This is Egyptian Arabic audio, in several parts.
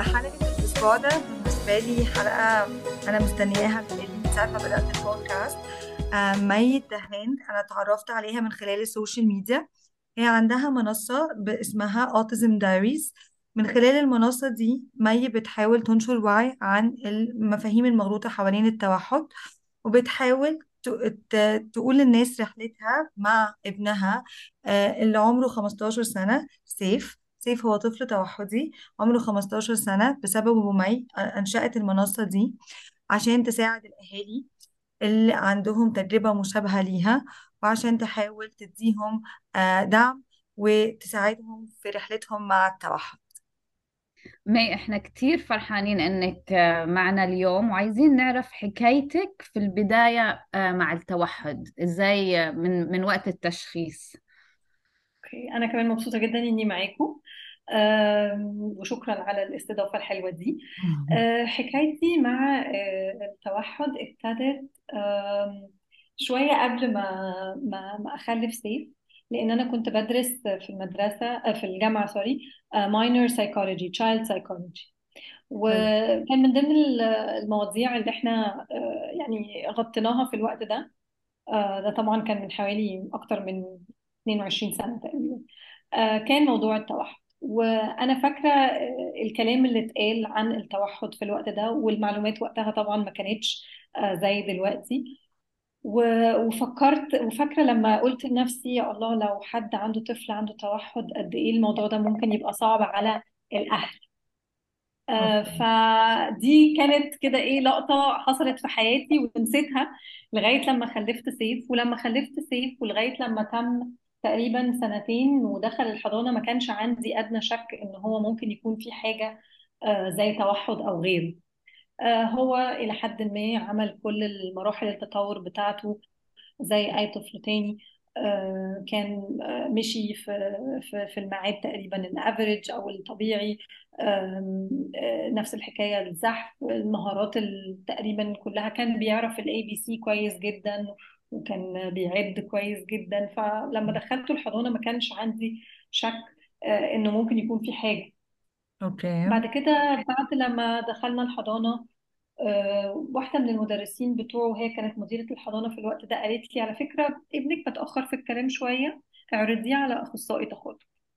آه، حلقة الأسبوع ده بالنسبة لي حلقة أنا مستنياها من ساعة ما بدأت البودكاست آه، مي دهان أنا اتعرفت عليها من خلال السوشيال ميديا هي عندها منصة اسمها Autism Diaries من خلال المنصة دي مي بتحاول تنشر وعي عن المفاهيم المغلوطة حوالين التوحد وبتحاول ت- ت- تقول للناس رحلتها مع ابنها آه، اللي عمره 15 سنة سيف سيف هو طفل توحدي عمره 15 سنة بسبب مي أنشأت المنصة دي عشان تساعد الأهالي اللي عندهم تجربة مشابهة ليها وعشان تحاول تديهم آه، دعم وتساعدهم في رحلتهم مع التوحد مي احنا كتير فرحانين انك آه، معنا اليوم وعايزين نعرف حكايتك في البداية آه، مع التوحد ازاي آه، من من وقت التشخيص اوكي انا كمان مبسوطه جدا اني معاكم آم، وشكرا على الاستضافه الحلوه دي آه، حكايتي مع آه، التوحد ابتدت آم، شويه قبل ما ما ما اخلف سيف لان انا كنت بدرس في المدرسه آه، في الجامعه سوري ماينر سايكولوجي تشايلد سايكولوجي طيب. وكان من ضمن ال- المواضيع اللي احنا آه، يعني غطيناها في الوقت ده آه، ده طبعا كان من حوالي أكتر من 22 سنة تقريبا آه، كان موضوع التوحد وأنا فاكرة آه، الكلام اللي اتقال عن التوحد في الوقت ده والمعلومات وقتها طبعا ما كانتش آه، زي دلوقتي و- وفكرت وفاكرة لما قلت لنفسي يا الله لو حد عنده طفل عنده توحد قد إيه الموضوع ده ممكن يبقى صعب على الأهل آه، أوكي. فدي كانت كده ايه لقطة حصلت في حياتي ونسيتها لغاية لما خلفت سيف ولما خلفت سيف ولغاية لما تم تقريبا سنتين ودخل الحضانة ما كانش عندي أدنى شك إن هو ممكن يكون في حاجة آه، زي توحد أو غيره آه، هو إلى حد ما عمل كل المراحل التطور بتاعته زي أي طفل تاني آه، كان آه، مشي في في في الميعاد تقريبا الافريج او الطبيعي آم، آه، نفس الحكايه الزحف المهارات ال- تقريبا كلها كان بيعرف الاي بي سي كويس جدا وكان بيعد كويس جدا فلما دخلته الحضانه ما كانش عندي شك آه، انه ممكن يكون في حاجه أوكي بعد كده بعد لما دخلنا الحضانه آه، واحدة من المدرسين بتوعه وهي كانت مديرة الحضانة في الوقت ده قالت لي على فكرة ابنك متأخر في الكلام شوية اعرضيه على أخصائي تخاطب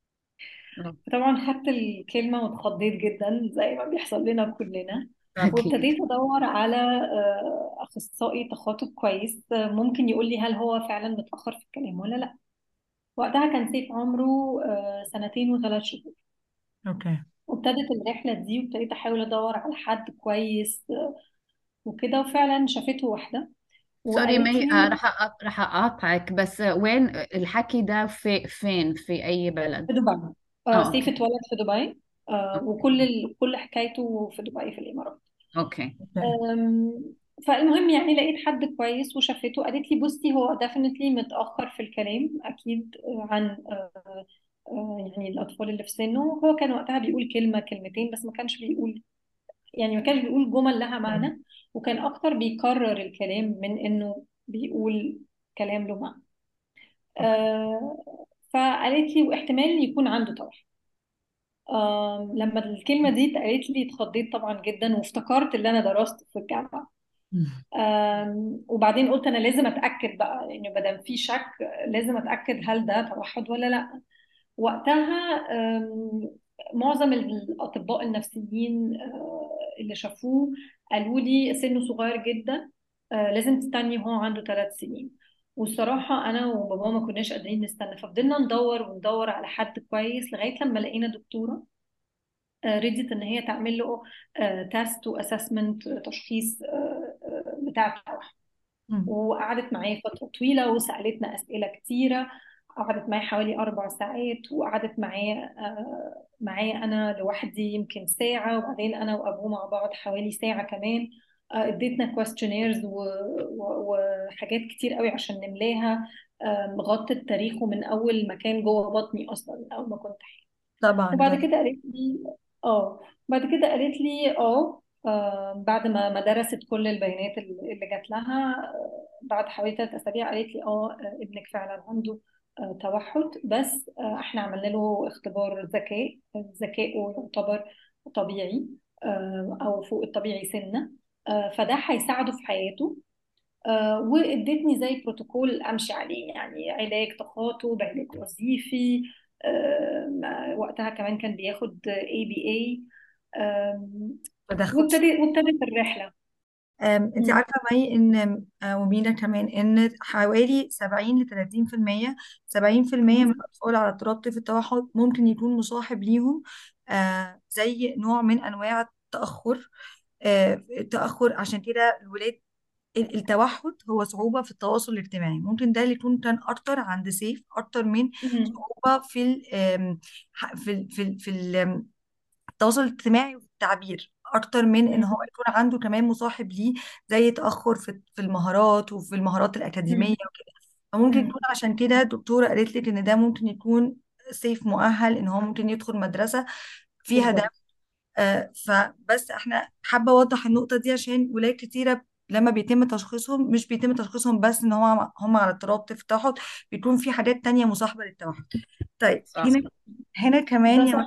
طبعا خدت الكلمة واتخضيت جدا زي ما بيحصل لنا كلنا أكيد وابتديت أدور على آه، أخصائي تخاطب كويس آه، ممكن يقول لي هل هو فعلا متأخر في الكلام ولا لا وقتها كان سيف عمره آه، سنتين وثلاث شهور أوكي وابتدت الرحلة دي وابتديت أحاول أدور على حد كويس آه، وكده وفعلا شافته واحدة سوري وقالت مي لي آه، رح أق- رح اقاطعك بس آه، وين الحكي ده في فين في اي بلد في دبي آه اه سيف اوكي اتولد في دبي آه اوكي وكل ال... كل حكايته في دبي في الإمارات اوكي أوكي آم، فالمهم يعني لقيت حد كويس وشافته قالت لي بصي هو ديفنتلي متأخر في الكلام أكيد آه، عن آه، آه، يعني الأطفال اللي في سنه هو كان وقتها بيقول كلمة كلمتين بس ما كانش بيقول يعني ما كانش بيقول جمل لها معنى وكان أكتر بيكرر الكلام من إنه بيقول كلام له معنى أوكي آه، فقالت لي واحتمال يكون عنده توحد آم، لما الكلمة دي اتقالت لي اتخضيت طبعا جدا وافتكرت اللي أنا درسته في الجامعة آم، وبعدين قلت أنا لازم أتأكد بقى لأن ما دام في شك لازم أتأكد هل ده توحد ولا لأ وقتها آم، معظم الأطباء النفسيين آه، اللي شافوه قالوا لي سنه صغير جدا آه، لازم تستني وهو عنده ثلاث سنين والصراحة أنا وبابا ما كناش قادرين نستنى ففضلنا ندور وندور على حد كويس لغاية لما لقينا دكتورة آه، رضيت إن هي تعمل له تيست وأسسمنت تشخيص آه، آه، بتاع التوحد مم. وقعدت معايا فترة طويلة وسألتنا أسئلة كتيرة قعدت معايا حوالي أربع ساعات وقعدت معايا آه، معايا أنا لوحدي يمكن ساعة وبعدين أنا وأبوه مع بعض حوالي ساعة كمان آه، اديتنا كويستشنيرز وحاجات كتير قوي عشان نملاها آه، غطت تاريخه من أول ما كان جوه بطني أصلا من أول ما كنت طبعا وبعد ده كده قالت لي اه بعد كده قالت لي اه آه، بعد ما ما درست كل البيانات اللي اللي جات لها آه، بعد حوالي ثلاث اسابيع قالت لي اه آه، ابنك فعلا عنده آه، توحد بس آه، احنا عملنا له اختبار ذكاء ذكائه يعتبر طبيعي آه، او فوق الطبيعي سنه آه، فده هيساعده في حياته آه، وادتني زي بروتوكول امشي عليه يعني علاج تخاطب علاج وظيفي آه، وقتها كمان كان بياخد اي بي اي تدخل وابتدت وابتدت الرحله أم، انت مم. عارفة مي ان آه، ومينا كمان ان حوالي 70 ل 30% 70% من مم. الاطفال على اضطراب طيف التوحد ممكن يكون مصاحب ليهم آه، زي نوع من انواع التأخر آه، التأخر عشان كده الولاد ال- التوحد هو صعوبة في التواصل الاجتماعي ممكن ده اللي يكون كان أكتر عند سيف أكتر من مم. صعوبة في ال آم، ح- في ال في ال في ال- التواصل الاجتماعي وفي التعبير أكتر من إن هو مم. يكون عنده كمان مصاحب ليه زي تأخر في في المهارات وفي المهارات الأكاديمية مم. وكده فممكن مم. يكون عشان كده الدكتورة قالت لك إن ده ممكن يكون سيف مؤهل إن هو ممكن يدخل مدرسة فيها ده بالظبط آه، فبس احنا حابة اوضح النقطة دي عشان ولاد كتيرة لما بيتم تشخيصهم مش بيتم تشخيصهم بس ان هو هم على اضطراب طيف التوحد بيكون في حاجات تانية مصاحبة للتوحد طيب صح هنا هنا كمان ده يعني صح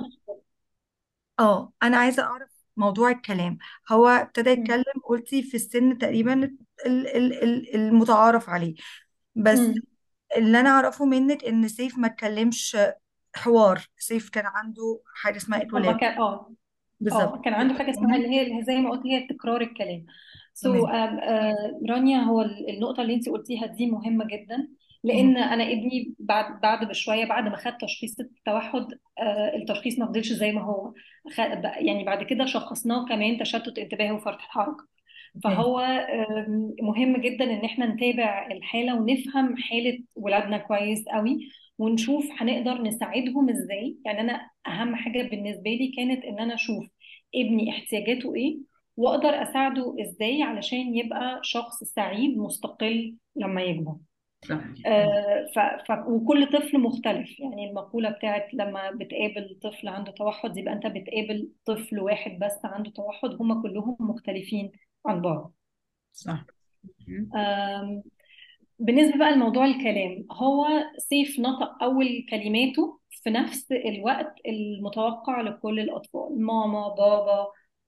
اه انا عايزة اعرف موضوع الكلام هو ابتدى مم. يتكلم قلتي في السن تقريبا ال- ال- ال- المتعارف عليه بس مم. اللي انا اعرفه منك ان سيف ما اتكلمش حوار سيف كان عنده حاجة اسمها هما اتولاد كان اه اه بالظبط كان عنده حاجه اسمها اللي هي اللي هي زي ما قلت هي تكرار الكلام سو so, تمام um, uh, رانيا هو ال- النقطه اللي انت قلتيها دي مهمه جدا مم. لان انا ابني بعد بعد بشويه بعد ما خد تشخيص التوحد آه، التشخيص ما فضلش زي ما هو خ- يعني بعد كده شخصناه كمان تشتت انتباه وفرط حركه اوكي فهو آم، مهم جدا ان احنا نتابع الحالة ونفهم حالة ولادنا كويس قوي ونشوف هنقدر نساعدهم ازاي يعني انا اهم حاجة بالنسبة لي كانت ان انا اشوف ابني احتياجاته ايه واقدر اساعده ازاي علشان يبقى شخص سعيد مستقل لما يكبر صح آه، ف... ف... وكل طفل مختلف يعني المقولة بتاعت لما بتقابل طفل عنده توحد يبقى انت بتقابل طفل واحد بس عنده توحد هم كلهم مختلفين عن بعض صح مم. آم، بالنسبة بقى لموضوع الكلام هو سيف نطق أول كلماته في نفس الوقت المتوقع لكل الأطفال ماما بابا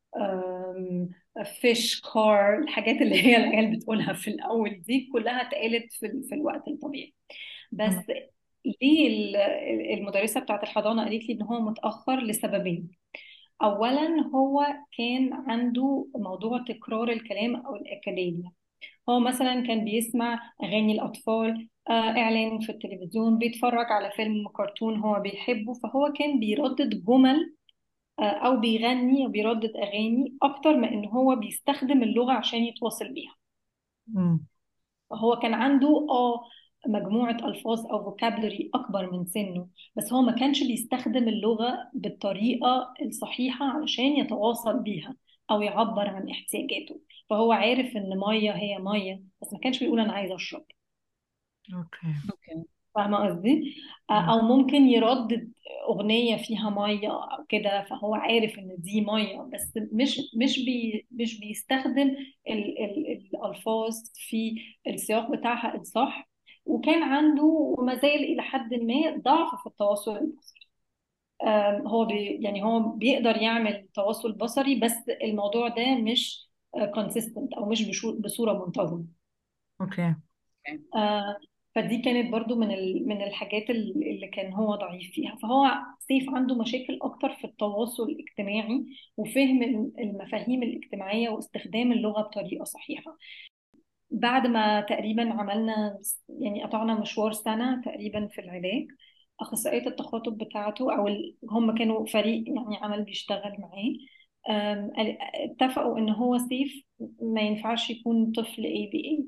فيش كار الحاجات اللي هي العيال بتقولها في الأول دي كلها اتقالت في, ال- في الوقت الطبيعي بس تمام ليه ال- المدرسة بتاعت الحضانة قالت لي إن هو متأخر لسببين أولا هو كان عنده موضوع تكرار الكلام أو الأكاديميا هو مثلا كان بيسمع أغاني الأطفال آه، إعلان في التلفزيون بيتفرج على فيلم كرتون هو بيحبه فهو كان بيردد جمل آه، أو بيغني أو بيردد أغاني أكتر ما إن هو بيستخدم اللغة عشان يتواصل بيها مم. هو كان عنده اه مجموعة ألفاظ أو فوكابلري أكبر من سنه بس هو ما كانش بيستخدم اللغة بالطريقة الصحيحة علشان يتواصل بيها أو يعبر عن احتياجاته فهو عارف إن مية هي مية بس ما كانش بيقول أنا عايز أشرب اوكي اوكي فاهمة قصدي؟ مم. أو ممكن يردد أغنية فيها مية أو كده فهو عارف إن دي مية بس مش مش بي مش بيستخدم ال ال الألفاظ في السياق بتاعها الصح وكان عنده وما زال إلى حد ما ضعف في التواصل البصري آم، هو بي يعني هو بيقدر يعمل تواصل بصري بس الموضوع ده مش كونسيستنت أو مش بشو- بصورة منتظمة اوكي اوكي آه، فدي كانت برضو من ال- من الحاجات ال- اللي كان هو ضعيف فيها فهو سيف عنده مشاكل اكتر في التواصل الاجتماعي وفهم المفاهيم الاجتماعية واستخدام اللغة بطريقة صحيحة بعد ما تقريبا عملنا يعني قطعنا مشوار سنة تقريبا في العلاج أخصائية التخاطب بتاعته أو ال... هم كانوا فريق يعني عمل بيشتغل معاه آم، قال- اتفقوا إن هو سيف ما ينفعش يكون طفل ABA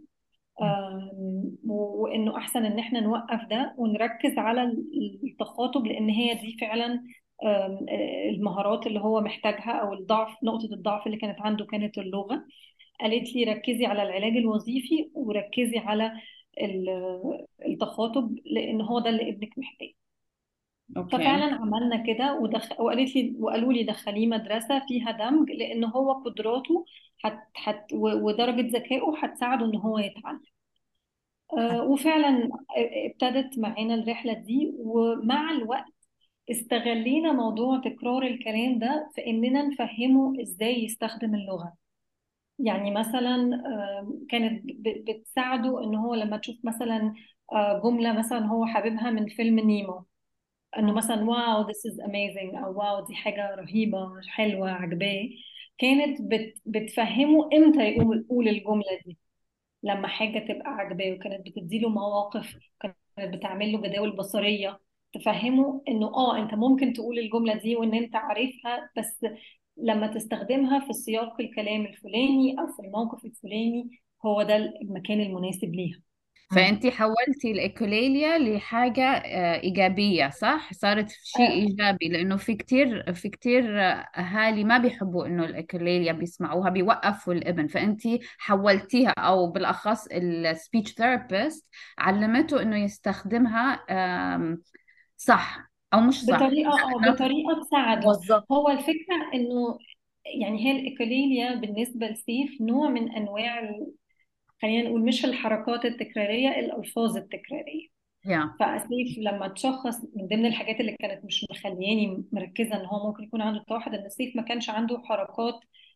آم، وانه احسن ان احنا نوقف ده ونركز على التخاطب لان هي دي فعلا آم، آه، المهارات اللي هو محتاجها او الضعف نقطة الضعف اللي كانت عنده كانت اللغة قالت لي ركزي على العلاج الوظيفي وركزي على ال- التخاطب لان هو ده اللي ابنك محتاج اوكي ففعلا عملنا كده ودخ... وقالت لي وقالوا لي دخليه مدرسة فيها دمج لان هو قدراته حت... حت... و- ودرجة ذكائه هتساعده ان هو يتعلم آه، وفعلا ابتدت معانا الرحلة دي ومع الوقت استغلينا موضوع تكرار الكلام ده في إننا نفهمه إزاي يستخدم اللغة يعني مثلا آم، كانت ب- بتساعده إن هو لما تشوف مثلا آه، جملة مثلا هو حاببها من فيلم نيمو انه مم. مثلا واو this is amazing او واو دي حاجه رهيبه حلوه عجباه كانت بت بتفهمه امتى يقول يقول الجمله دي لما حاجه تبقى عجباه وكانت بتديله مواقف كانت بتعمل له جداول بصريه تفهمه انه اه انت ممكن تقول الجمله دي وان انت عارفها بس لما تستخدمها في سياق الكلام الفلاني او في الموقف الفلاني هو ده المكان المناسب ليها مم. فأنت حولتي الإيكوليليا لحاجة آه، إيجابية صح؟ صارت شيء آه، إيجابي لأنه في كتير في كتير آه، أهالي ما بيحبوا إنه الإيكوليليا بيسمعوها بيوقفوا الابن فأنت حولتيها أو بالأخص السبيتش ثيرابيست علمته إنه يستخدمها آم، صح أو مش صح بطريقة اه not بطريقة تساعده بالظبط هو الفكرة انه يعني هي الإيكوليليا بالنسبة لسيف نوع من انواع ال- خلينا نقول مش الحركات التكرارية الألفاظ التكرارية yeah. فسيف لما تشخص من ضمن الحاجات اللي كانت مش مخلياني مركزة ان هو ممكن يكون عنده توحد ان سيف ما كانش عنده حركات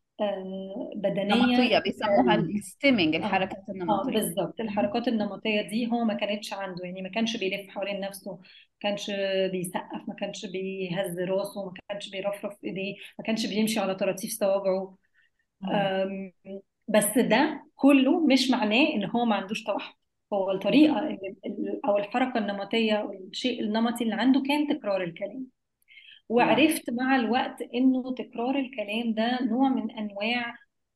آه، بدنية نمطية بيسموها تكرارية الستيمينج اه الحركات اه النمطية بالظبط الحركات النمطية دي هو ما كانتش عنده يعني ما كانش بيلف حوالين نفسه ما كانش بيسقف ما كانش بيهز راسه ما كانش بيرفرف ايديه ما كانش بيمشي على طراطيف صوابعه مم. أم، بس ده كله مش معناه ان هو ما عندوش توحد هو الطريقة اللي- ال- او الحركة النمطية او الشيء النمطي اللي عنده كان تكرار الكلام yeah. وعرفت مع الوقت انه تكرار الكلام ده نوع من انواع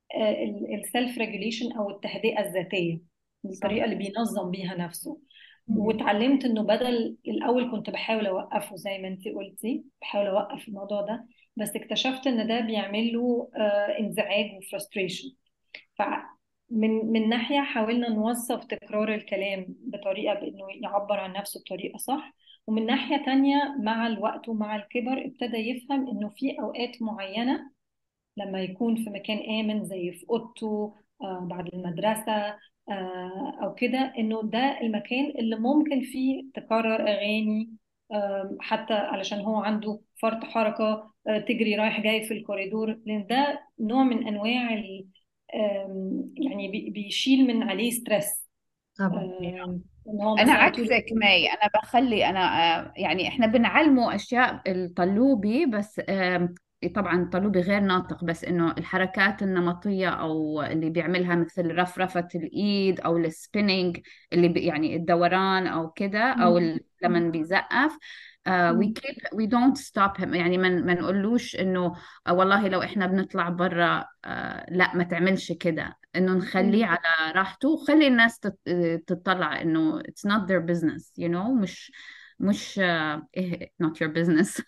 السيلف ريجوليشن او التهدئه الذاتيه صح الطريقه اللي بينظم بيها نفسه مم. واتعلمت انه بدل الاول كنت بحاول اوقفه زي ما انت قلتي بحاول اوقف الموضوع ده بس اكتشفت ان ده بيعمل له آه، انزعاج وفرستريشن فمن من ناحيه حاولنا نوظف تكرار الكلام بطريقه بانه يعبر عن نفسه بطريقه صح ومن ناحيه تانية مع الوقت ومع الكبر ابتدى يفهم انه في اوقات معينه لما يكون في مكان آمن زي في أوضته آه، بعد المدرسة آه، أو كده إنه ده المكان اللي ممكن فيه تكرر أغاني آم، حتى علشان هو عنده فرط حركة آه، تجري رايح جاي في الكوريدور لأن ده نوع من أنواع ال- آم، يعني بي- بيشيل من عليه ستريس طبعا آم، إن هو أنا مثلا طول عكسك ماي أنا بخلي أنا آه، يعني إحنا بنعلمه أشياء الطلوبي بس آم، طبعا الطلوبي غير ناطق بس إنه الحركات النمطية أو اللي بيعملها مثل رفرفة الإيد أو السبيننج اللي بي يعني الدوران أو كده أو مم. ال- لما بيزقف uh, we مم. keep we don't stop him يعني ما ما نقولوش إنه آه، والله لو إحنا بنطلع برا آه، لا ما تعملش كده إنه نخليه مم. على راحته وخلي الناس تت- تطلع انه it's not their business you know مش مش آه، إيه not your business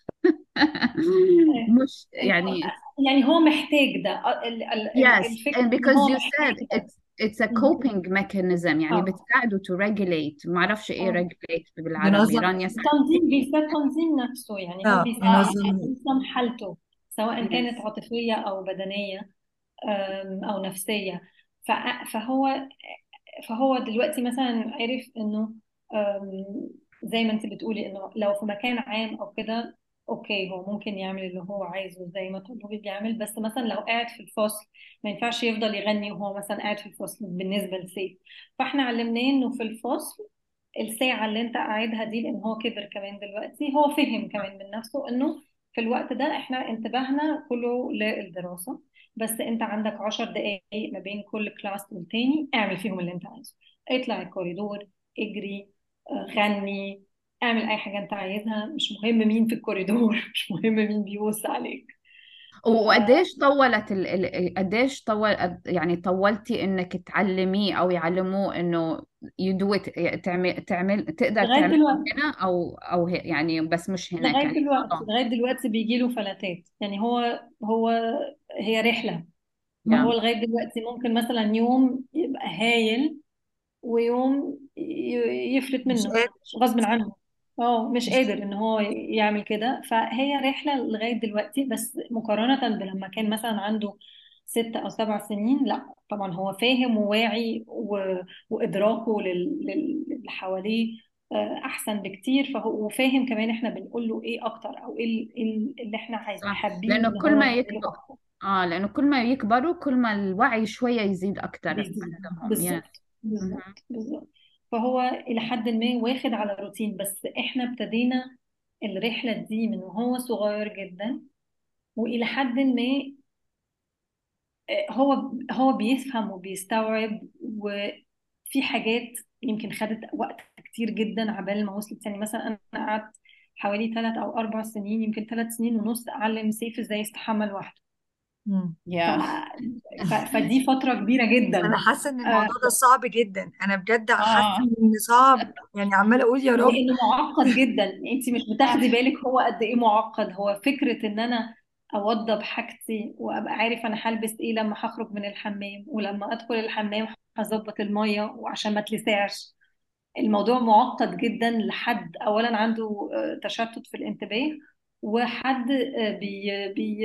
مش إنه يعني يعني هو محتاج ده ال- ال- ال- yes الفكرة and إن because هو you محتاج said ده it's it's a مم. coping mechanism يعني اه بتساعده to regulate ما اعرفش ايه اه regulate بالعربي بنظم رانيا ساعدتني تنظيم بيساعد تنظيم نفسه يعني هو اه بيساعد بنظم ينظم حالته سواء كانت yes عاطفية أو بدنية أم، أو نفسية ف- فهو فهو دلوقتي مثلا عرف إنه أم، زي ما أنت بتقولي إنه لو في مكان عام أو كده أوكي هو ممكن يعمل اللي هو عايزه زي ما طلبي بيعمل بس مثلا لو قاعد في الفصل ما ينفعش يفضل يغني وهو مثلا قاعد في الفصل بالنسبة لسيف فاحنا علمناه إنه في الفصل الساعة اللي انت قاعدها دي لان هو كبر كمان دلوقتي هو فهم كمان من نفسه انه في الوقت ده احنا انتباهنا كله للدراسة بس انت عندك عشر دقايق ما بين كل كلاس والتاني اعمل فيهم اللي انت عايزه اطلع الكوريدور اجري آه، غني اعمل اي حاجة انت عايزها مش مهم مين في الكوريدور مش مهم مين بيبص عليك ف- وقديش طولت ال... ال- قديش طول يعني طولتي انك تعلميه او يعلموه انه you do it تعمل تعمل تقدر لغاية تعمل دلوقتي هنا او او هي يعني بس مش هناك لغاية يعني دلوقتي آه. لغاية دلوقتي بيجيله فلاتات يعني هو هو هي رحلة فهو yeah. لغاية دلوقتي ممكن مثلا يوم يبقى هايل ويوم ي- يفلت مش منه قادر غصب عنه اه مش مش قادر ان هو يعمل كده فهي رحلة لغاية دلوقتي بس مقارنة بلما كان مثلا عنده ست او سبع سنين لا طبعا هو فاهم وواعي و... وادراكه لل... لل... للي حواليه آه، احسن بكتير فهو وفاهم كمان احنا بنقول له ايه اكتر او ايه ال- إيه اللي احنا عايز صح حابين لأنه ان كل هو ما يعمله يكبر اكتر اه لأنه كل ما يكبروا كل ما الوعي شوية يزيد أكتر بيزيد عندهم يا بالظبط بالظبط بالظبط فهو الى حد ما واخد على الروتين بس احنا ابتدينا الرحله دي من وهو صغير جدا والى حد ما آه، هو هو بيفهم وبيستوعب وفي حاجات يمكن خدت وقت كتير جدا عبال ما وصلت يعني مثلا انا قعدت حوالي ثلاث او اربع سنين يمكن ثلاث سنين ونص اعلم سيف ازاي يستحمى لوحده مم. ف... يا ف... فدي فتره كبيره جدا انا حاسه ان آه الموضوع ده صعب جدا انا بجد حاسه اه ان صعب يعني عماله اقول يا رب لانه معقد جدا انت مش بتاخدي بالك هو قد ايه معقد هو فكره ان انا اوضب حاجتي وابقى عارف انا هلبس ايه لما هخرج من الحمام ولما ادخل الحمام هظبط الميه وعشان ما اتلسعش الموضوع معقد جدا لحد اولا عنده آه، تشتت في الانتباه وحد آه، بي بي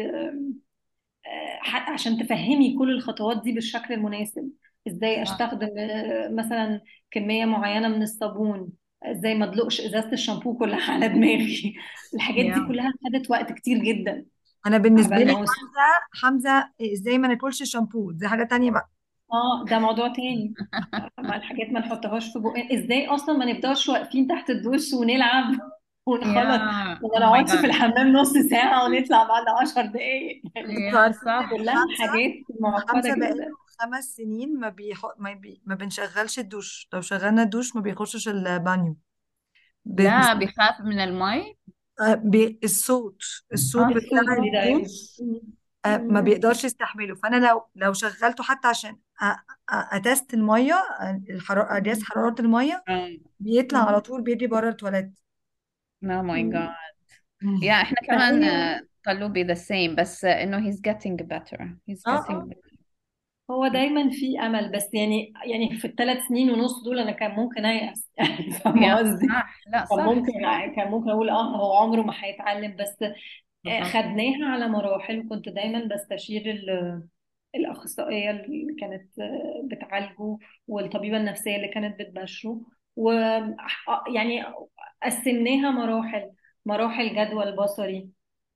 آه، ح- عشان تفهمي كل الخطوات دي بالشكل المناسب ازاي صح استخدم آه، مثلا كمية معينة من الصابون ازاي ما ادلقش ازازة الشامبو كلها على دماغي الحاجات دي يا كلها خدت وقت كتير جدا انا بالنسبه عبال لي ما وصل حمزه حمزه ازاي ما ناكلش شامبو دي حاجه تانية بقى اه ده موضوع تاني ما الحاجات ما نحطهاش في بقنا ازاي اصلا ما نفضلش واقفين تحت الدش ونلعب يا ونخلص وما او ماي نقعدش في جاد الحمام نص ساعة ونطلع بعد عشر دقايق انتوا يا عارفين ان صح كلها حمزه حاجات معقدة حمزه بقاله جدا خمس سنين ما بيحط ما, بي... ما بنشغلش الدوش لو شغلنا الدوش ما بيخشش البانيو ب... لا بيخاف من المي آه، ب... الصوت الصوت اه بتاع الصوت بيضايقه الدوش آه، ما بيقدرش يستحمله فانا لو لو شغلته حتى عشان أ- أ- اتست الميه آه، الحراره اقيس حراره الميه بيطلع على طول بيجري بره التواليت او ماي جاد مم. يا احنا كمان فهي آه، قلوبي the same بس آه، انه he's getting better he's اه getting اه better هو دايما في امل بس يعني يعني في الثلاث سنين ونص دول انا كان ممكن ايأس يعني فاهمه يا قصدي صح لا كان صح ممكن صح كان ممكن اقول اه هو عمره ما هيتعلم بس آه، بالضبط خدناها على مراحل وكنت دايما بستشير ال- الاخصائيه اللي كانت آه، بتعالجه والطبيبه النفسيه اللي كانت بتباشره و آه، يعني قسمناها مراحل مراحل جدول بصري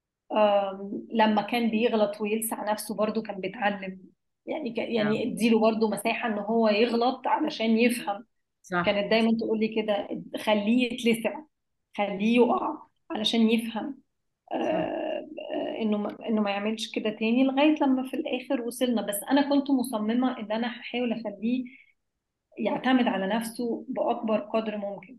آم، لما كان بيغلط ويلسع نفسه برضو كان بيتعلم يعني ك- يا يعني اديله برضو مساحة ان هو يغلط علشان يفهم صح كانت دايما تقول لي كده خليه يتلسع خليه يقع علشان يفهم آه، صح آه، انه ما- انه ما يعملش كده تاني لغاية لما في الاخر وصلنا بس انا كنت مصممة ان انا هحاول اخليه يعتمد على نفسه باكبر قدر ممكن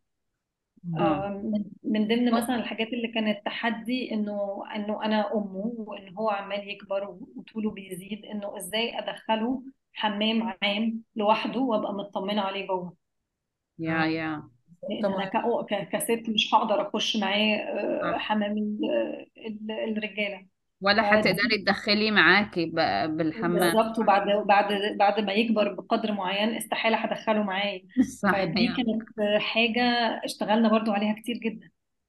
اه من من ضمن مثلا الحاجات اللي كانت تحدي انه انه انا امه وان هو عمال يكبر وطوله بيزيد انه ازاي ادخله حمام عام لوحده وابقى مطمنه عليه جوه يا اه يا لان انا طبعا كأ- ك- كست مش هقدر اخش معاه آه، صح حمام ال- ال- الرجاله ولا حتقدري فدي تدخليه معاكي ب- بالحمام بالظبط وبعد بعد بعد ما يكبر بقدر معين استحاله هدخله معايا صح فدي يا كانت حاجه اشتغلنا برضو عليها كتير جدا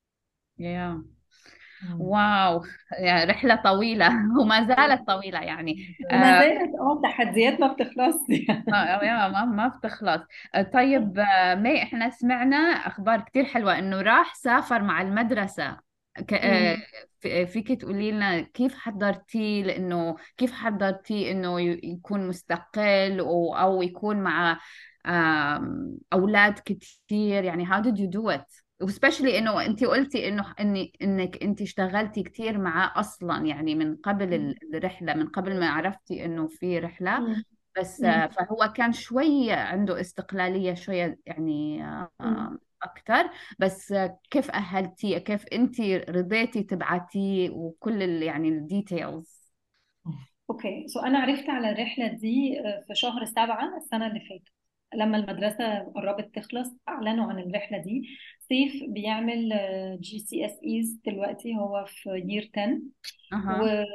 يا مم. واو يعني رحلة طويلة وما زالت طويلة يعني وما آه زالت اه تحديات ما بتخلصش آه، يا ما ما بتخلص آه، طيب آه، مي احنا سمعنا اخبار كتير حلوة انه راح سافر مع المدرسة ك- آه، مم. ف- فيك تقولي لنا كيف حضرتيه لانه كيف حضرتيه انه ي- يكون مستقل او او يكون مع آم، اولاد كتير يعني how did you do it وسبيشلي انه انت قلتي انه اني انك انت اشتغلتي كتير معاه اصلا يعني من قبل ال- الرحلة من قبل ما عرفتي انه في رحلة مم. بس مم. آه، فهو كان شوية عنده استقلالية شوية يعني مم. آه، أكتر بس آه، كيف أهلتيه كيف أنت رضيتي تبعتيه وكل ال يعني الديتيلز اوكي سو انا عرفت على الرحله دي آه، في شهر سبعة السنه اللي فاتت لما المدرسه قربت تخلص اعلنوا عن الرحله دي سيف بيعمل جي سي اس ايز دلوقتي هو في يير 10 و... أها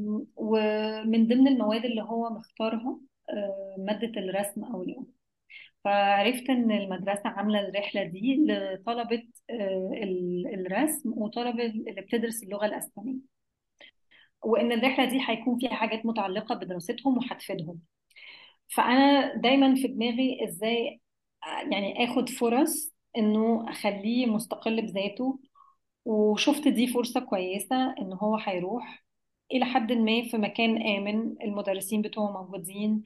ومن ضمن المواد اللي هو مختارها آه، ماده الرسم او اليوم فعرفت ان المدرسه عامله الرحله دي لطلبه آه، ال- الرسم وطلبه اللي بتدرس اللغه الاسبانيه وان الرحله دي هيكون فيها حاجات متعلقه بدراستهم وهتفيدهم فانا دايما في دماغي ازاي آه، يعني اخد فرص انه اخليه مستقل بذاته وشفت دي فرصة كويسة ان هو هيروح الى حد ما في مكان امن المدرسين بتوعه موجودين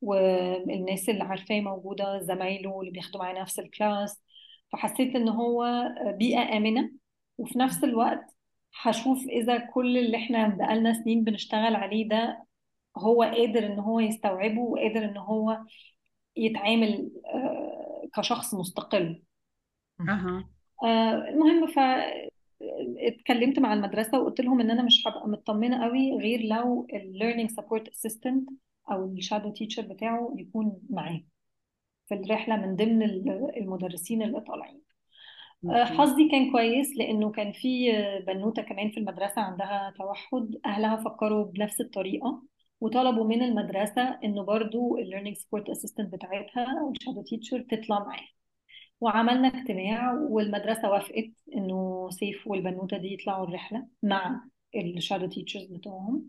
والناس اللي عارفاه موجودة زمايله اللي بياخدوا معاه نفس الكلاس فحسيت ان هو بيئة آمنة وفي نفس الوقت هشوف اذا كل اللي احنا بقالنا سنين بنشتغل عليه ده هو قادر ان هو يستوعبه وقادر ان هو يتعامل آه، كشخص مستقل اها آه، المهم ف اتكلمت مع المدرسة وقلت لهم ان انا مش هبقى مطمنة قوي غير لو ال learning support assistant او الشادو تيتشر بتاعه يكون معاه في الرحلة من ضمن ال- المدرسين اللي طالعين آه، اوكي حظي كان كويس لانه كان في بنوتة كمان في المدرسة عندها توحد اهلها فكروا بنفس الطريقة وطلبوا من المدرسة انه برضو ال learning support assistant بتاعتها او الشادو تيتشر تطلع معاها وعملنا اجتماع والمدرسة وافقت انه سيف والبنوتة دي يطلعوا الرحلة مع الشادو تيتشرز بتوعهم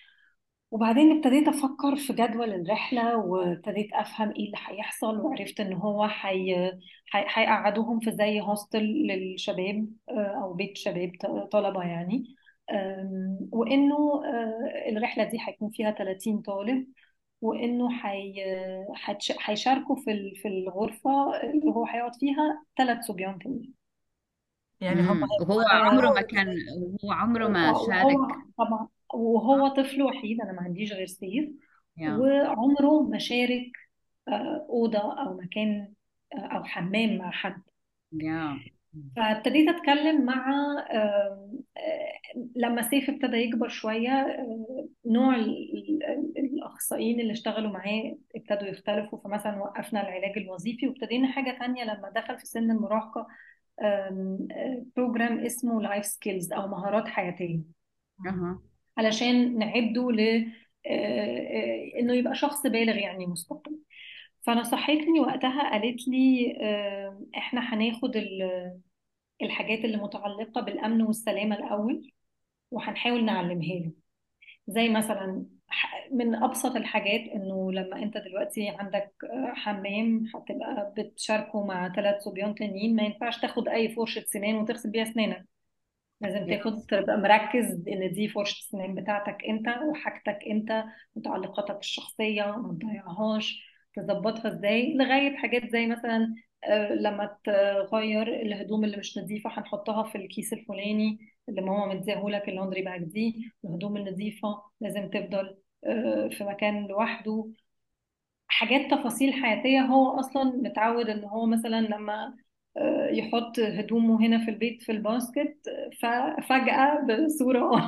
وبعدين ابتديت افكر في جدول الرحلة وابتديت افهم ايه اللي هيحصل وعرفت ان هو حي... حي... هيقعدوهم في زي هوستل للشباب آه، او بيت شباب ط- طلبة يعني آم، وانه آه، الرحلة دي هيكون فيها 30 طالب وانه حي... هتش... هيشاركوا في ال- في الغرفة اللي هو هيقعد فيها ثلاث صبيان تانيين يعني هم امم هيبقوا وهو معانا عمره آه، ما كان هو عمره ما وهو شارك طبعا وهو طفل وحيد انا ما عنديش غير سيف يا وعمره ما شارك آه، اوضه او مكان آه، او حمام مع حد يا فابتديت اتكلم مع آه، آه، لما سيف ابتدى يكبر شويه آه، نوع ال- ال- الاخصائيين اللي اشتغلوا معاه ابتدوا يختلفوا فمثلا وقفنا العلاج الوظيفي وابتدينا حاجه تانية لما دخل في سن المراهقه بروجرام اسمه لايف سكيلز او مهارات حياتيه اها علشان نعده ل آه، آه، انه يبقى شخص بالغ يعني مستقل فنصحتني وقتها قالت لي آه، احنا هناخد ال- الحاجات اللي متعلقة بالأمن والسلامة الأول وهنحاول نعلمها له زي مثلا ح- من أبسط الحاجات إنه لما أنت دلوقتي عندك آه، حمام هتبقى بتشاركه مع ثلاث صبيان تانيين ما ينفعش تاخد أي فرشة سنان وتغسل بيها أسنانك لازم يا تاخد تبقى مركز ان دي فرشة السنان بتاعتك انت وحاجتك انت متعلقاتك الشخصية ما تضيعهاش تظبطها ازاي لغاية حاجات زي مثلا آه، لما تغير الهدوم اللي مش نظيفة هنحطها في الكيس الفلاني اللي ماما مديهولك اللوندري باج دي الهدوم النظيفة لازم تفضل آه، في مكان لوحده حاجات تفاصيل حياتية هو أصلا متعود إن هو مثلا لما آه، يحط هدومه هنا في البيت في الباسكت ففجأة بصورة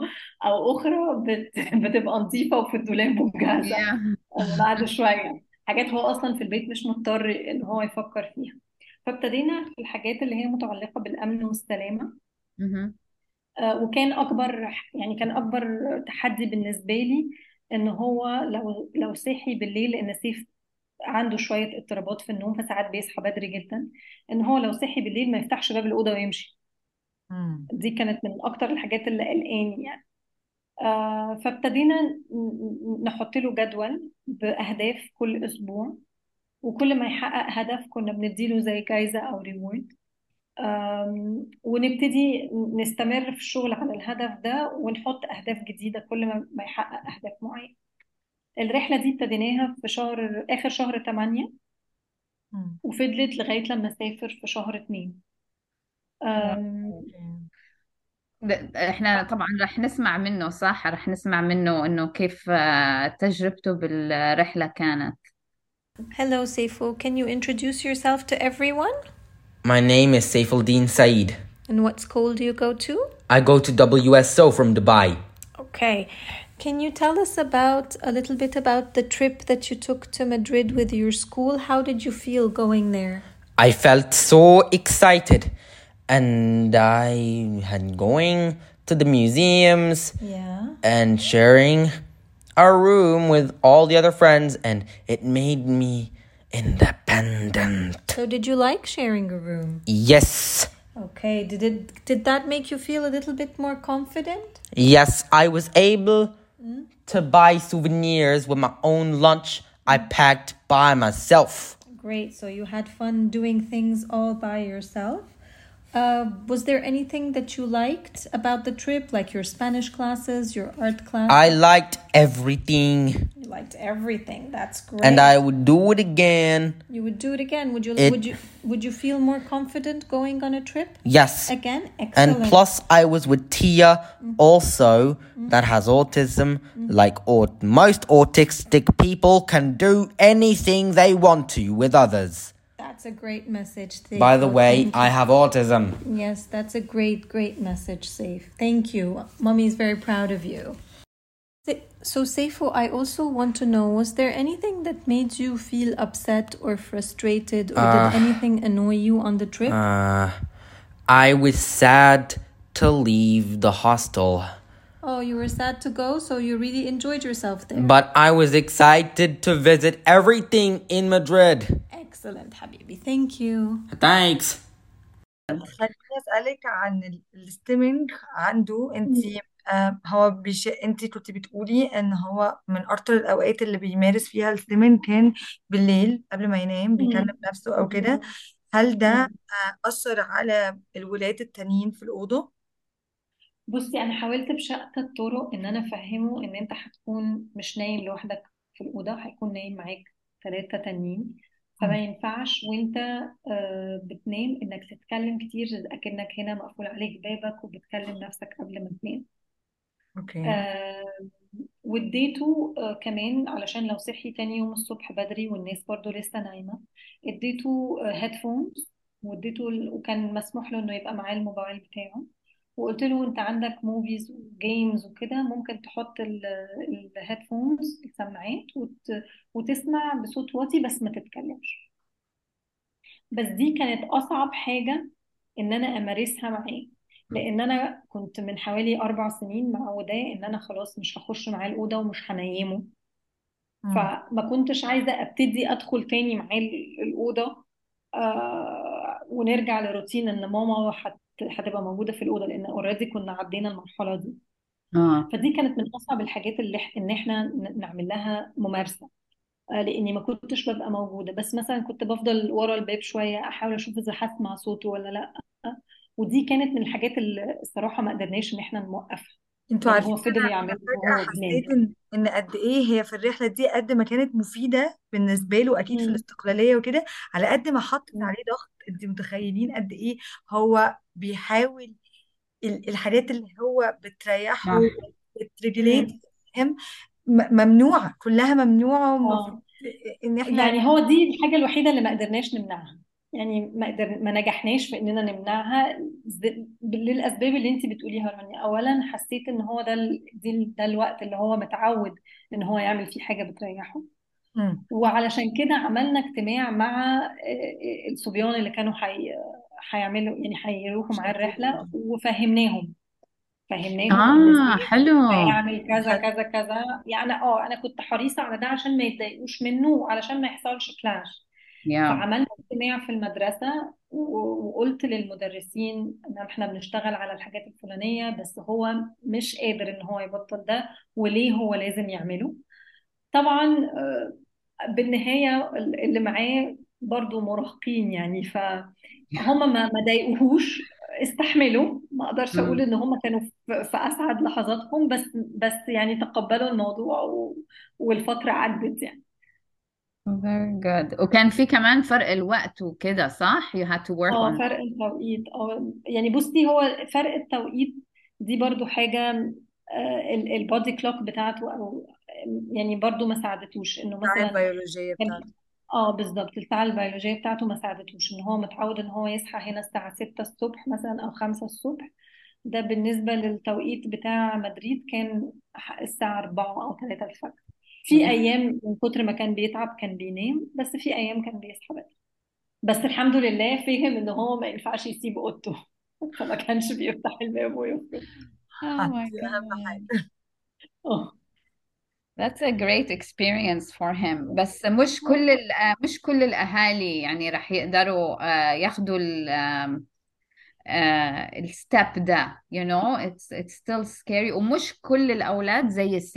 أو أخرى بت- بتبقى نظيفة وفي الدولاب وجاهزة يا بعد شوية حاجات هو أصلا في البيت مش مضطر إن هو يفكر فيها فابتدينا في الحاجات اللي هي متعلقة بالأمن والسلامة مهم. آه، وكان اكبر يعني كان اكبر تحدي بالنسبه لي ان هو لو لو صحي بالليل لان سيف عنده شويه اضطرابات في النوم فساعات بيصحى بدري جدا ان هو لو صحي بالليل ما يفتحش باب الاوضه ويمشي مم. دي كانت من اكتر الحاجات اللي قلقاني يعني آه فابتدينا ن- ن- نحط له جدول باهداف كل اسبوع وكل ما يحقق هدف كنا بنديله زي جايزه او ريورد أم، ونبتدي نستمر في الشغل على الهدف ده ونحط أهداف جديدة كل ما ما يحقق أهداف معينة الرحلة دي ابتديناها في شهر آخر شهر 8 مم. وفضلت لغاية لما سافر في شهر 2 واو. أم، د- احنا طبعا رح نسمع منه صح رح نسمع منه انه كيف آه، تجربته بالرحلة كانت Hello, Seifu. Can you introduce yourself to everyone? My name is Saifuldin Saeed. And what school do you go to? I go to WSO from Dubai. Okay. Can you tell us about a little bit about the trip that you took to Madrid with your school? How did you feel going there? I felt so excited and I had going to the museums Yeah. and sharing our room with all the other friends and it made me independent. So did you like sharing a room? Yes. Okay. Did it did that make you feel a little bit more confident? Yes, I was able to buy souvenirs with my own lunch I packed by myself. Great. So you had fun doing things all by yourself. Uh, was there anything that you liked about the trip, like your Spanish classes, your art class? I liked everything you liked everything. That's great. and I would do it again. you would do it again. Would you? It- would you? Would you feel more confident going on a trip Yes. again? Excellent. And plus, I was with Tia, also, that has autism. Like au- most autistic people can do anything they want to with others. that's a great message. By the Seifo. way, Thank I you. have autism. Yes, that's a great, great message, Safe. Thank you. Mommy is very proud of you. Se- So, Seifo, I also want to know was there anything that made you feel upset or frustrated, or did anything annoy you on the trip? Uh, I was sad to leave the hostel, oh, you were sad to go, so you really enjoyed yourself there. but I was excited to visit everything in Madrid. Excellent, Habibi. Thank you. Thanks. خليني أسألك عن ال- الستيمنج عنده انت آه هو بيش... انت كنت بتقولي ان هو من اكتر الاوقات اللي بيمارس فيها الستيمنج كان بالليل قبل ما ينام بيكلم نفسه او كده هل ده آه أثر على الولاد التانيين في الأوضة؟ بصي انا حاولت بشتى الطرق ان انا افهمه ان انت هتكون مش نايم لوحدك في الاوضه هيكون نايم معاك ثلاثه تانيين فما ينفعش وانت آه، بتنام انك تتكلم كتير اكنك هنا مقفول عليك بابك وبتكلم نفسك قبل ما تنام اوكي آه، واديته آه، كمان علشان لو صحي تاني يوم الصبح بدري والناس برضو لسه نايمة اديته هيدفونز واديته ال- وكان مسموح له انه يبقى معاه الموبايل بتاعه وقلت له انت عندك موفيز وجيمز وكده ممكن تحط الهيدفونز السماعات وت... وتسمع بصوت واطي بس ما تتكلمش بس دي كانت أصعب حاجة إن أنا أمارسها معاه لأن أنا كنت من حوالي أربع سنين معوداه إن أنا خلاص مش هخش معاه الأوضة ومش هنيمه مم. فما كنتش عايزة أبتدي أدخل تاني معاه ال- الأوضة آه ونرجع لروتين إن ماما هت- هتبقى موجودة في الأوضة لأن أوريدي كنا عدينا المرحلة دي اه فدي كانت من أصعب الحاجات اللي إح- إن إحنا ن- نعمل لها ممارسة آه، لاني ما كنتش ببقى موجوده بس مثلا كنت بفضل ورا الباب شويه احاول اشوف اذا هسمع صوته ولا لا ودي كانت من الحاجات اللي الصراحه ما قدرناش ان احنا نوقفها انتوا يعني هو عارفين فضل انا يعمله فجأة وهو حسيت بينام ان ان قد ايه هي في الرحلة دي قد ما كانت مفيدة بالنسبة له اكيد في مم. الاستقلالية وكده على قد ما حطت مم. عليه ضغط انت متخيلين قد ايه هو بيحاول ال- الحاجات اللي هو بتريحه صح بتريجوليت مم. فهم م- ممنوعة كلها ممنوعة ومفروض اه ان احنا يعني هو دي الحاجه الوحيده اللي ما قدرناش نمنعها يعني ما قدر ما نجحناش في اننا نمنعها ز- للاسباب اللي انت بتقوليها رانيا اولا حسيت ان هو ده ال... دي ال- ده الوقت اللي هو متعود ان هو يعمل فيه حاجه بتريحه مم. وعلشان كده عملنا اجتماع مع آه، الصبيان اللي كانوا حي... هيعملوا يعني هيروحوا معاه الرحلة وفهمناهم فهمناهم ان اه السيف حلو هيعمل كذا حلو كذا كذا يعني اه انا كنت حريصة على ده عشان ما يتضايقوش منه وعلشان ما يحصلش كلاش يا فعملنا اجتماع في المدرسة و- وقلت للمدرسين ان احنا بنشتغل على الحاجات الفلانية بس هو مش قادر ان هو يبطل ده وليه هو لازم يعمله طبعا آه، بالنهاية اللي معاه برضو مراهقين يعني فهم ما ما ضايقوهوش استحملوا ما اقدرش اقول مم. ان هم كانوا في في اسعد لحظاتهم بس بس يعني تقبلوا الموضوع و- والفترة عدت يعني very good وكان في كمان فرق الوقت وكده صح you had to work اه on فرق التوقيت اه يعني بصي هو فرق التوقيت دي برضو حاجة البودي كلوك بتاعته او يعني برضو ما ساعدتوش انه الساعة مثلا البيولوجية كان بتاعته اه بالظبط الساعة البيولوجية بتاعته ما ساعدتوش ان هو متعود ان هو يصحى هنا الساعة 6 الصبح مثلا او 5 الصبح ده بالنسبة للتوقيت بتاع مدريد كان الساعة 4 او 3 الفجر في ايام من كتر ما كان بيتعب كان بينام بس في ايام كان بيصحى بدري بس الحمد لله فهم ان هو ما ينفعش يسيب اوضته فما كانش بيفتح الباب ويخرج oh my دي أهم god حاجة اه That's a great experience for him بس مش كل ال- آه، مش كل الأهالي يعني رح يقدروا آه، ياخدوا ال آم، آه، الستep ده you know it's it's still scary ومش كل الأولاد زي السيف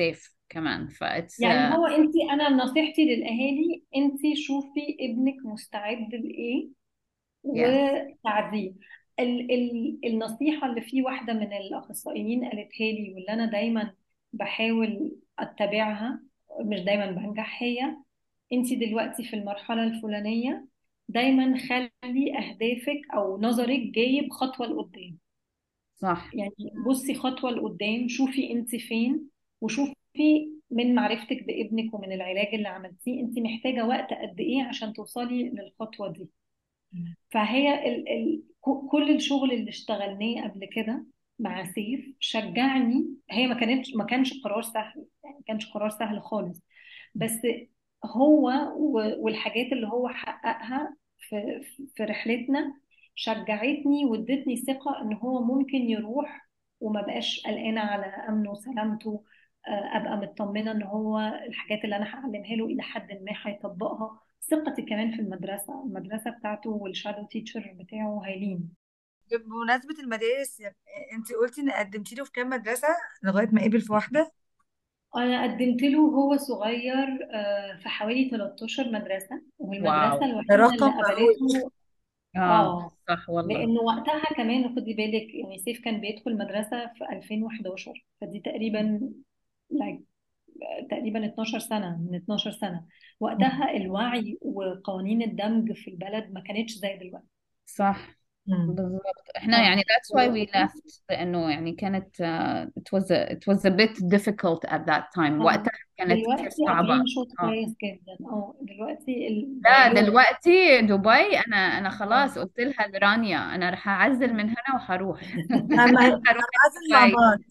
كمان فإتس يعني هو انت انا نصيحتي للاهالي انت شوفي ابنك مستعد لايه يس وساعديه ال ال النصيحه اللي في واحده من الاخصائيين قالتها لي واللي انا دايما بحاول اتبعها مش دايما بنجح هي انت دلوقتي في المرحله الفلانيه دايما خلي اهدافك او نظرك جايب خطوه لقدام صح يعني بصي خطوة لقدام شوفي انت فين وشوفي من معرفتك بابنك ومن العلاج اللي عملتيه انت محتاجة وقت قد ايه عشان توصلي للخطوة دي فهي ال ال ك- كل الشغل اللي اشتغلناه قبل كده مع سيف شجعني هي ما كانتش ما كانش قرار سهل يعني ما كانش قرار سهل خالص بس هو و- والحاجات اللي هو حققها في في رحلتنا شجعتني وادتني ثقة ان هو ممكن يروح وما بقاش قلقانة على امنه وسلامته آه، ابقى مطمنة ان هو الحاجات اللي انا هعلمها له الى حد ما هيطبقها ثقتي كمان في المدرسة المدرسة بتاعته والشادو تيتشر بتاعه هايلين بمناسبة المدارس انت قلتي ان قدمتي له في كام مدرسة لغاية ما قبل في واحدة انا قدمت له وهو صغير آه، في حوالي 13 مدرسة والمدرسة واو ده الوحيدة رقم اللي مهول قبلته اه اه صح والله لانه وقتها كمان خدي بالك يعني سيف كان بيدخل مدرسة في 2011 فدي تقريبا like تقريبا 12 سنة من 12 سنة وقتها الوعي وقوانين الدمج في البلد ما كانتش زي دلوقتي صح مم. بالضبط احنا اه يعني that's why we left لأنه يعني كانت uh, it was a, it was a bit difficult at that time اه وقتها كانت كتير دلوقتي صعبة قافلين شوط اه كويس جدا اه دلوقتي لا الموضوع دلوقتي دبي انا انا اه خلاص قلت لها لرانيا انا رح اعزل من هنا وحروح أما هروح هنعزل مع دبي بعض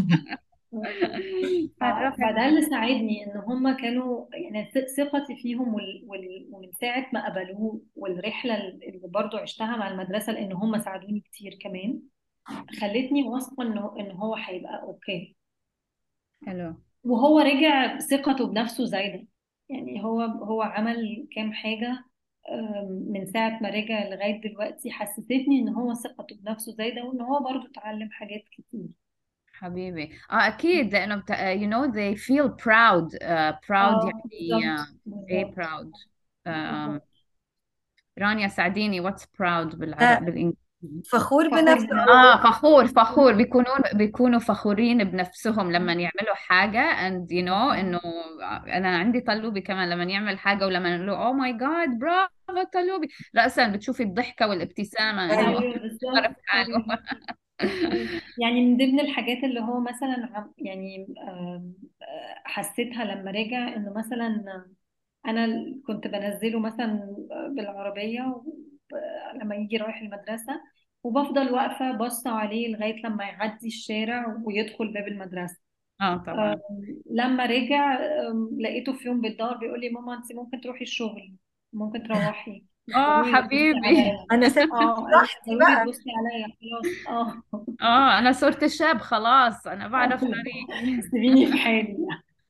ف- هنروح فده اللي ساعدني ان هم كانوا يعني ث- ثقتي فيهم وال... وال... ومن ساعه ما قبلوه والرحله اللي برضو عشتها مع المدرسه لان هم ساعدوني كتير كمان خلتني واثقه انه ان هو هيبقى اوكي حلو وهو رجع ثقته بنفسه زايده يعني هو هو عمل كام حاجه أم، من ساعه ما رجع لغايه دلوقتي حسستني ان هو ثقته بنفسه زايده وان هو برضو اتعلم حاجات كتير حبيبي اه اكيد لانه بتا... you know they feel proud uh, proud اه يعني بالظبط uh, ايه بالظبط proud um, بالظبط رانيا ساعديني what's proud بالعربي آه، بالانجليزي فخور فخور بنفسه بنفسه اه فخور فخور بيكونون بيكونوا فخورين بنفسهم لما يعملوا حاجة and you know انه انا عندي طلوبي كمان لما يعمل حاجة ولما نقول له oh my god برافو طلوبي رأسا بتشوفي الضحكة والابتسامة انه ايوه ايوه عرف بالظبط حاله ايوه أيوة. يعني من ضمن الحاجات اللي هو مثلا عم- يعني آم، آه، حسيتها لما رجع انه مثلا انا ال- كنت بنزله مثلا بالعربيه و- لما يجي رايح المدرسه وبفضل واقفه باصه عليه لغايه لما يعدي الشارع ويدخل باب المدرسه اه طبعا آم، لما رجع آم، لقيته في يوم بالدار بيقول لي ماما انت ممكن تروحي الشغل ممكن تروحي مش اه ضروري تبصي حبيبي عليا انا سبت اه مش براحتي ضروري بقى تبصي عليا خلاص اه اه انا صرت شاب خلاص انا بعرف طريقي سيبيني في حالي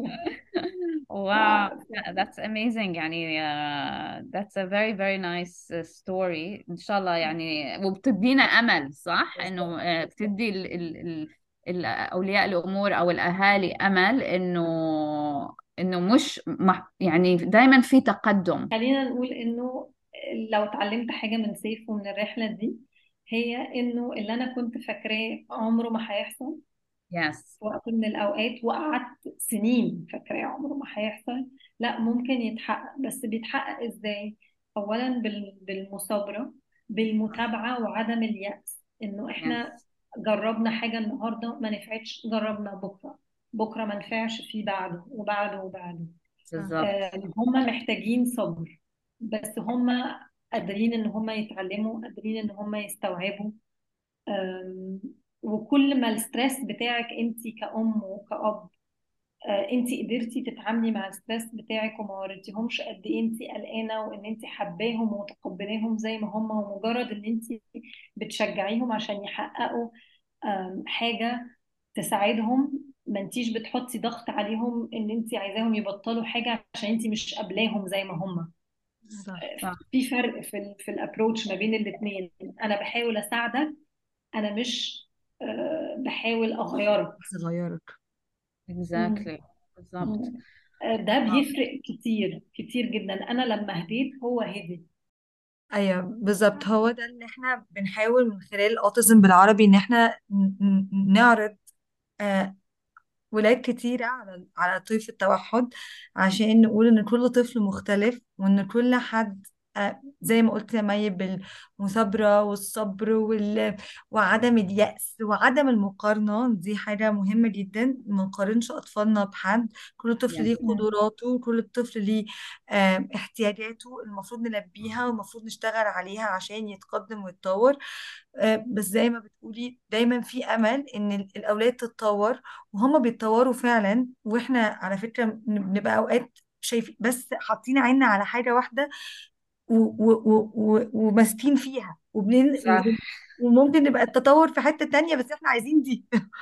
واو ف- that's amazing يعني uh, that's a very very nice uh, story ان شاء الله يعني وبتدينا امل صح انه uh, بتدي ال ال ال ال اولياء الامور او الاهالي امل انه انه مش مح يعني دائما في تقدم خلينا نقول انه لو اتعلمت حاجة من سيف ومن الرحلة دي هي انه اللي انا كنت فاكراه عمره ما هيحصل يس في وقت من الاوقات وقعدت سنين فاكراه عمره ما هيحصل لا ممكن يتحقق بس بيتحقق ازاي اولا بال- بالمثابرة بالمتابعة وعدم اليأس انه احنا يس جربنا حاجة النهاردة ما نفعتش جربنا بكرة بكرة ما نفعش في بعده وبعده وبعده بالضبط هم محتاجين صبر بس هم قادرين ان هم يتعلموا قادرين ان هم يستوعبوا أم، وكل ما الستريس بتاعك انت كأم وكأب آه، انت قدرتي تتعاملي مع الستريس بتاعك وما وريتيهمش قد ايه انت قلقانه وان انت حباهم ومتقبلاهم زي ما هم ومجرد ان انت بتشجعيهم عشان يحققوا أم، حاجه تساعدهم ما انتيش بتحطي ضغط عليهم ان انت عايزاهم يبطلوا حاجه عشان انت مش قابلاهم زي ما هم صح صح في فرق في ال في الابروتش ما بين الاثنين انا بحاول اساعدك انا مش آه، بحاول اغيرك صغيرك مم. exactly بالضبط آه، ده بيفرق كتير كتير جدا انا لما هديت هو هدي ايوه بالظبط هو ده اللي احنا بنحاول من خلال الاوتيزم بالعربي ان احنا ن- ن- نعرض آه، ولاد كتيرة على على طيف التوحد عشان نقول إن كل طفل مختلف وإن كل حد آه، زي ما قلت يا مي بالمثابرة والصبر وال... وعدم اليأس وعدم المقارنة دي حاجة مهمة جدا ما نقارنش أطفالنا بحد كل طفل ليه yes قدراته وكل طفل ليه آه، احتياجاته المفروض نلبيها والمفروض نشتغل عليها عشان يتقدم ويتطور آه، بس زي ما بتقولي دايما في امل ان ال- الاولاد تتطور وهم بيتطوروا فعلا واحنا على فكره بن- بنبقى اوقات شايفين بس حاطين عيننا على حاجه واحده و- و- و- و- وماسكين فيها وبنن... صح وممكن نبقى التطور في حته تانية بس احنا عايزين دي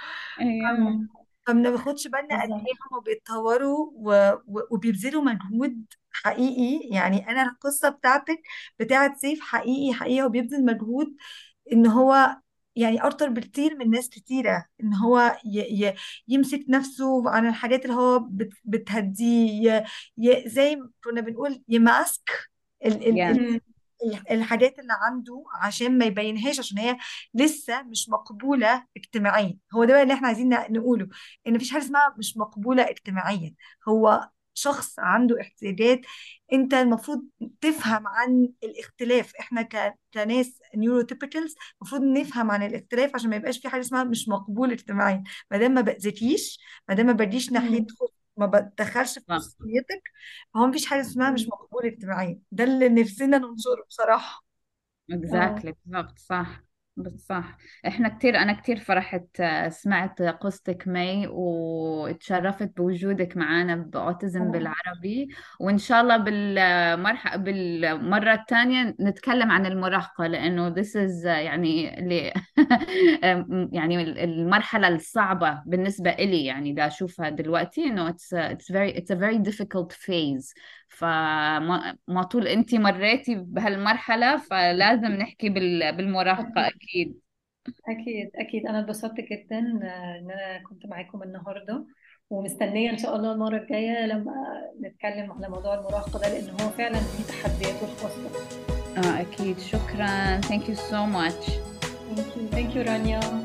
ايوه مم. فما بناخدش بالنا قد بالظبط ايه هم بيتطوروا و... و... وبيبذلوا مجهود حقيقي يعني انا القصه بتاعتك بتاعت سيف حقيقي حقيقي هو بيبذل مجهود ان هو يعني اكتر بكتير من ناس كتيره ان هو ي... ي... يمسك نفسه عن الحاجات اللي هو بت... بتهديه ي... ي... زي ما كنا بنقول يماسك ال... ال... ال... yes مم. الحاجات اللي عنده عشان ما يبينهاش عشان هي لسه مش مقبولة اجتماعيا هو ده بقى اللي احنا عايزين نقوله ان مفيش حاجة اسمها مش مقبولة اجتماعيا هو شخص عنده احتياجات انت المفروض تفهم عن الاختلاف احنا ك... كناس نيوروتيبيكالز المفروض نفهم عن الاختلاف عشان ما يبقاش في حاجة اسمها مش مقبول اجتماعيا ما دام ما باذيكيش ما دام ما بديش ناحية مم. ما بتدخلش في صح خصوصيتك فهو مفيش حاجة اسمها مش مم. مقبول اجتماعيا ده اللي نفسنا ننشره بصراحة اه exactly بالضبط صح بس صح احنا كتير انا كتير فرحت آه، سمعت قصتك مي وتشرفت بوجودك معنا باوتيزم آه. بالعربي وان شاء الله بالمرحله بالمره الثانيه نتكلم عن المراهقه لانه this is آه، يعني اللي يعني المرحله الصعبه بالنسبه إلي يعني دا اشوفها دلوقتي انه it's a, it's very it's a very difficult phase فما ما طول انت مريتي بهالمرحله فلازم نحكي بال- بالمراهقه أكيد اكيد أكيد أكيد أنا اتبسطت جدا آه، إن أنا كنت معاكم النهاردة ومستنية إن شاء الله المرة الجاية لما نتكلم على موضوع المراهقة ده لأن هو فعلا ليه تحدياته الخاصة اه اكيد شكرا thank you so much Thank you Thank you رانيا